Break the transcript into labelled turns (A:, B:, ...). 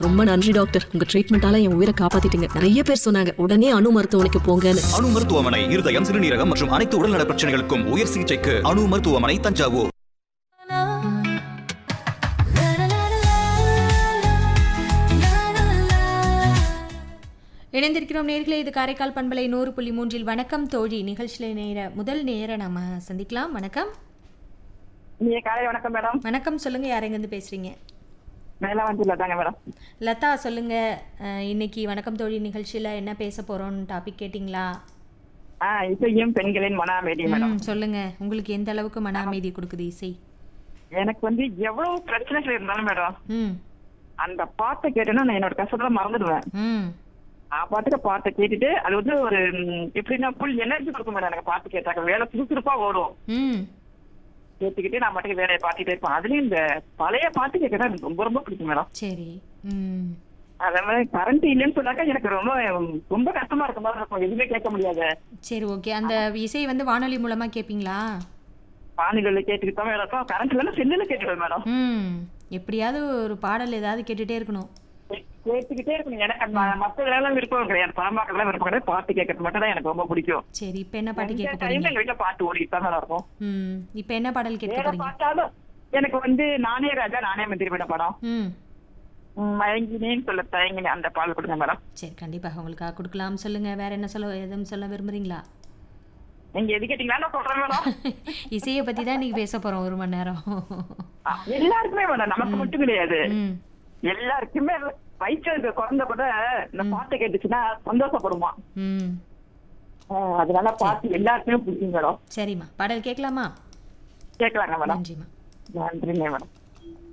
A: ரொம்ப நன்றி டாக்டர் உங்க ட்ரீட்மெண்டால என் உயிரை காப்பாத்திட்டீங்க நிறைய பேர் சொன்னாங்க உடனே அணு மருத்துவமனைக்கு போங்கன்னு
B: அணு மருத்துவமனை இருதயம் சிறுநீரகம் மற்றும் அனைத்து உடல்நல பிரச்சனைகளுக்கும் உயர் சிகிச்சைக்கு அணு மருத்துவமனை தஞ்சாவூர்
C: இணைந்திருக்கிறோம் நேர்களே இது காரைக்கால் பண்பலை நூறு புள்ளி மூன்றில் வணக்கம் தோழி நிகழ்ச்சியில் நேர முதல் நேர நம்ம சந்திக்கலாம் வணக்கம்
D: நீங்க காலை வணக்கம் மேடம்
C: வணக்கம் சொல்லுங்க யாரெங்கேருந்து பேசுறீங்க
D: மேலாவந்தியில தாங்க மேடம்
C: லதா சொல்லுங்க அஹ், இன்னைக்கு வணக்கம் தோழி நிகழ்ச்சியில என்ன பேச போறோம்னு டாபிக் கேட்டிங்களா
D: ஆ இசையும் பெண்களின் மன அமைதி மேடம்
C: ம், சொல்லுங்க உங்களுக்கு எந்த அளவுக்கு மன அமைதி கொடுக்குது இசை
D: எனக்கு வந்து எவ்வளவு பிரச்சனைகள் இருந்தாலும் மேடம்
C: ம்
D: அந்த பாட்டை கேட்டேன்னா நான் என்னோட கஷ்டத்தை மறந்துடுவேன்
C: ம்
D: நான் பாட்டுக்கு பாட்டை கேட்டுட்டு அது வந்து ஒரு ம், எப்படின்னா ஃபுல் எனர்ஜி கொடுக்கும் மேடம் எனக்கு பாட்டு கேட்டாக்க வேலை சுறுசுறுப்பா ஓடும்
C: ம்
D: கேட்டுக்கிட்டு நான் பாட்டுக்கு வேலையை பார்த்துட்டே இருப்பேன் அதுலயும் இந்த பழைய பாட்டு கேட்கறதா எனக்கு ரொம்ப ரொம்ப பிடிக்கும் மேடம்
C: சரி ம்
D: அதே மாதிரி கரண்ட் இல்லைன்னு சொன்னாக்கா எனக்கு ரொம்ப ரொம்ப கஷ்டமா இருக்க மாதிரி இருக்கும் எதுவுமே கேட்க முடியாது
C: சரி ஓகே அந்த இசை வந்து வானொலி மூலமா கேட்பீங்களா
D: வானிலை கேட்டுக்கிட்டு தான் மேடம் இருக்கும் கரண்ட் இல்லைன்னா செல்லுல கேட்டுடுவேன் மேடம்
C: ம் எப்படியாவது ஒரு பாடல் ஏதாவது கேட்டுட்டே இருக்கணும்
D: கேட்டுக்கிட்டே இருக்கணும் எனக்கு ம- மத்த இதெல்லாம் விருப்பம் கிடையாது படம் பார்க்கறதுலாம் விருப்பம் கிடையாது பாட்டு கேட்கறது மட்டும் தான் எனக்கு ரொம்ப பிடிக்கும்
C: சரி இப்போ என்ன பாட்டு
D: இந்த
C: கேட்க
D: டைம்ல
C: போறீங்க
D: எங்க வீட்டுல பாட்டு ஓடிட்டு தான் மேடம் இருக்கும்
C: ம் இப்போ என்ன பாடல் கேட்க
D: வேற
C: போறீங்க
D: பார்த்தாலும் எனக்கு வந்து நானே ராஜா நானே மந்திரி விட படம்
C: ம்
D: ம், மயங்கினேன்னு சொல்ல தயங்கினேன் அந்த பால் கொடுங்க மேடம்
C: சரி கண்டிப்பாக உங்களுக்காக கொடுக்கலாம் சொல்லுங்க வேற என்ன சொல்ல எதுவும் சொல்ல விரும்புறீங்களா
D: நீங்க எது கேட்டீங்களா நான் சொல்றேன் மேடம்
C: இசையை பத்தி தான் இன்னைக்கு பேச போறோம் ஒரு மணி நேரம்
D: ஆ, எல்லாருக்குமே மேடம் நமக்கு மட்டும் கிடையாது
C: ம்
D: எல்லாருக்குமே வயிற்று இருக்க குழந்தை கூட இந்த பாட்டு கேட்டுச்சுன்னா சந்தோஷப்படுமா
C: ம்
D: ஆ, அதனால பாட்டு எல்லாருக்குமே பிடிக்கும் மேடம்
C: சரிம்மா பாடல் கேட்கலாமா
D: கேட்கலாங்க மேடம்
C: நன்றிம்மா
D: நன்றிங்க மேடம்